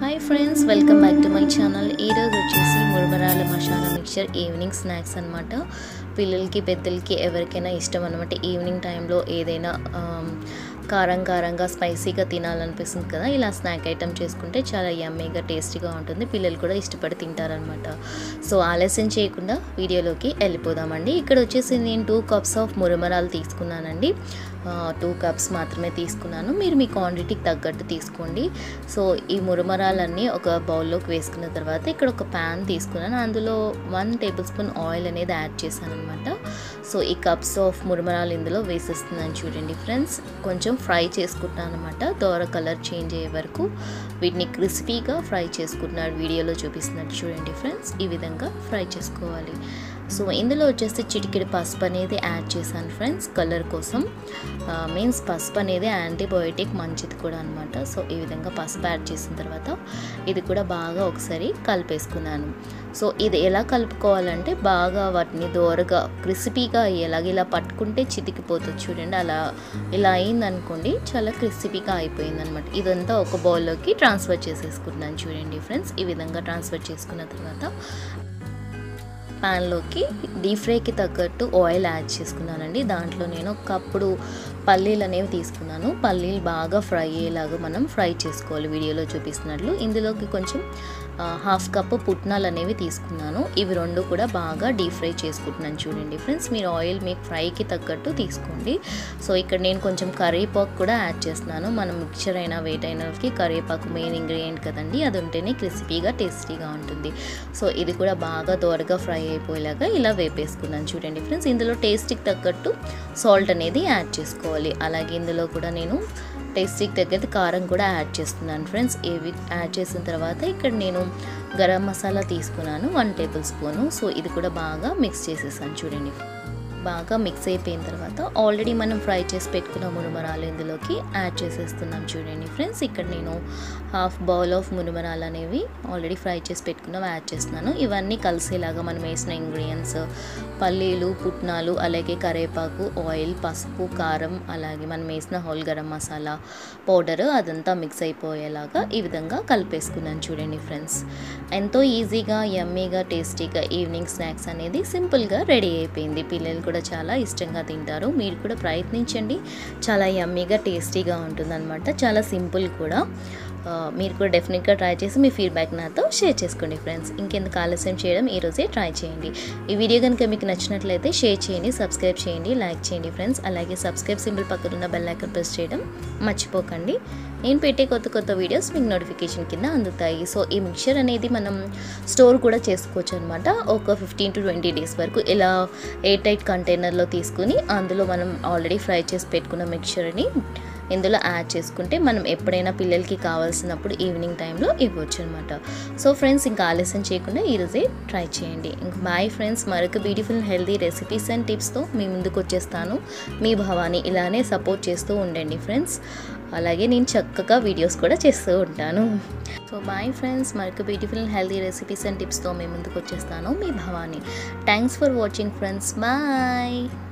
hi friends welcome back to my channel ఈరోజు వచ్చేసి మురమరాల మసాలా మిక్చర్ ఈవినింగ్ స్నాక్స్ అనమాట పిల్లలకి పెద్దలకి ఎవరికైనా ఇష్టం అనమాట ఈవినింగ్ టైంలో ఏదైనా ఆమ్, కారం కారంగా స్పైసీగా తినాలనిపిస్తుంది కదా ఇలా స్నాక్ ఐటమ్ చేసుకుంటే చాలా యమ్మీగా టేస్టీగా ఉంటుంది పిల్లలు కూడా ఇష్టపడి తింటారనమాట సో ఆలస్యం చేయకుండా వీడియోలోకి వెళ్ళిపోదామండి ఇక్కడ వచ్చేసి నేను టూ కప్స్ ఆఫ్ మురమరాలు తీసుకున్నానండి టూ కప్స్ మాత్రమే తీసుకున్నాను మీరు మీ క్వాంటిటీకి తగ్గట్టు తీసుకోండి సో ఈ మురమరాలన్నీ ఒక బౌల్లోకి వేసుకున్న తర్వాత ఇక్కడ ఒక ప్యాన్ తీసుకున్నాను అందులో వన్ టేబుల్ స్పూన్ ఆయిల్ అనేది యాడ్ చేశాను అనమాట సో ఈ కప్స్ ఆఫ్ మురమరాలు ఇందులో వేసేస్తున్నాను చూడండి ఫ్రెండ్స్ కొంచెం ఫ్రై చేసుకుంటున్నాను అనమాట దోర కలర్ చేంజ్ అయ్యే వరకు వీటిని క్రిస్పీగా ఫ్రై చేసుకుంటున్నాడు వీడియోలో చూపిస్తున్నట్టు చూడండి ఫ్రెండ్స్ ఈ విధంగా ఫ్రై చేసుకోవాలి సో ఇందులో వచ్చేసి చిటికెడు పసుపు అనేది యాడ్ చేశాను ఫ్రెండ్స్ కలర్ కోసం మీన్స్ పసుపు అనేది యాంటీబయోటిక్ మంచిది కూడా అనమాట సో ఈ విధంగా పసుపు యాడ్ చేసిన తర్వాత ఇది కూడా బాగా ఒకసారి కలిపేసుకున్నాను సో ఇది ఎలా కలుపుకోవాలంటే బాగా వాటిని దోరగా క్రిస్పీగా అయ్యేలాగా ఇలా పట్టుకుంటే చితికిపోతుంది చూడండి అలా ఇలా అయిందనుకోండి చాలా క్రిస్పీగా అయిపోయింది అనమాట ఇదంతా ఒక బౌల్లోకి ట్రాన్స్ఫర్ చేసేసుకుంటున్నాను చూడండి ఫ్రెండ్స్ ఈ విధంగా ట్రాన్స్ఫర్ చేసుకున్న తర్వాత ప్యాన్లోకి డీప్ ఫ్రైకి తగ్గట్టు ఆయిల్ యాడ్ చేసుకున్నానండి దాంట్లో నేను ఒక కప్పుడు పల్లీలు అనేవి తీసుకున్నాను పల్లీలు బాగా ఫ్రై అయ్యేలాగా మనం ఫ్రై చేసుకోవాలి వీడియోలో చూపిస్తున్నట్లు ఇందులోకి కొంచెం హాఫ్ కప్ పుట్నాలు అనేవి తీసుకున్నాను ఇవి రెండు కూడా బాగా డీప్ ఫ్రై చేసుకుంటున్నాను చూడండి ఫ్రెండ్స్ మీరు ఆయిల్ మీకు ఫ్రైకి తగ్గట్టు తీసుకోండి సో ఇక్కడ నేను కొంచెం కరివేపాకు కూడా యాడ్ చేస్తున్నాను మనం మిక్చర్ అయినా వెయిట్ అయినకి కరివేపాకు మెయిన్ ఇంగ్రీడియంట్ కదండి అది ఉంటేనే క్రిస్పీగా టేస్టీగా ఉంటుంది సో ఇది కూడా బాగా దోరగా ఫ్రై అయిపోయేలాగా ఇలా వేపేసుకున్నాను చూడండి ఫ్రెండ్స్ ఇందులో టేస్ట్కి తగ్గట్టు సాల్ట్ అనేది యాడ్ చేసుకోవాలి అలాగే ఇందులో కూడా నేను టేస్ట్కి తగ్గట్టు కారం కూడా యాడ్ చేస్తున్నాను ఫ్రెండ్స్ ఇవి యాడ్ చేసిన తర్వాత ఇక్కడ నేను గరం మసాలా తీసుకున్నాను వన్ టేబుల్ స్పూను సో ఇది కూడా బాగా మిక్స్ చేసేసాను చూడండి బాగా మిక్స్ అయిపోయిన తర్వాత ఆల్రెడీ మనం ఫ్రై చేసి పెట్టుకున్న మునుమరాలు ఇందులోకి యాడ్ చేసేస్తున్నాం చూడండి ఫ్రెండ్స్ ఇక్కడ నేను హాఫ్ బౌల్ ఆఫ్ మునుమరాలు అనేవి ఆల్రెడీ ఫ్రై చేసి పెట్టుకున్నవి యాడ్ చేస్తున్నాను ఇవన్నీ కలిసేలాగా మనం వేసిన ఇంగ్రీడియంట్స్ పల్లీలు పుట్నాలు అలాగే కరివేపాకు ఆయిల్ పసుపు కారం అలాగే మనం వేసిన హోల్ గరం మసాలా పౌడర్ అదంతా మిక్స్ అయిపోయేలాగా ఈ విధంగా కలిపేసుకున్నాను చూడండి ఫ్రెండ్స్ ఎంతో ఈజీగా యమ్మీగా టేస్టీగా ఈవినింగ్ స్నాక్స్ అనేది సింపుల్గా రెడీ అయిపోయింది పిల్లలు కూడా చాలా ఇష్టంగా తింటారు మీరు కూడా ప్రయత్నించండి చాలా యమ్మీగా టేస్టీగా ఉంటుందన్నమాట చాలా సింపుల్ కూడా ఆ, మీరు కూడా డెఫినెట్గా ట్రై చేసి మీ ఫీడ్బ్యాక్ నాతో షేర్ చేసుకోండి ఫ్రెండ్స్ ఇంకెందుకు ఆలస్యం చేయడం ఈరోజే ట్రై చేయండి ఈ వీడియో కనుక మీకు నచ్చినట్లయితే షేర్ చేయండి సబ్స్క్రైబ్ చేయండి లైక్ చేయండి ఫ్రెండ్స్ అలాగే సబ్స్క్రైబ్ సింబల్ పక్కన ఉన్న బెల్ ఐకాన్ ప్రెస్ చేయడం మర్చిపోకండి నేను పెట్టే కొత్త కొత్త వీడియోస్ మీకు నోటిఫికేషన్ కింద అందుతాయి సో ఈ మిక్చర్ అనేది మనం స్టోర్ కూడా చేసుకోవచ్చు అనమాట ఒక ఫిఫ్టీన్ టు ట్వంటీ డేస్ వరకు ఇలా ఎయిర్ టైట్ కంటైనర్లో తీసుకుని అందులో మనం ఆల్రెడీ ఫ్రై చేసి పెట్టుకున్న మిక్చర్ని ఇందులో యాడ్ చేసుకుంటే మనం ఎప్పుడైనా పిల్లలకి కావాల్సినప్పుడు ఈవినింగ్ టైంలో ఇవ్వచ్చు అనమాట సో ఫ్రెండ్స్ ఇంకా ఆలస్యం చేయకుండా ఈరోజే ట్రై చేయండి ఇంకా బాయ్ ఫ్రెండ్స్ మరొక బ్యూటిఫుల్ హెల్తీ రెసిపీస్ అండ్ టిప్స్తో మీ ముందుకు వచ్చేస్తాను మీ భావాన్ని ఇలానే సపోర్ట్ చేస్తూ ఉండండి ఫ్రెండ్స్ అలాగే నేను చక్కగా వీడియోస్ కూడా చేస్తూ ఉంటాను సో బాయ్ ఫ్రెండ్స్ మరొక బ్యూటిఫుల్ హెల్తీ రెసిపీస్ అండ్ టిప్స్తో మీ ముందుకు వచ్చేస్తాను మీ భావాన్ని thanks for watching friends bye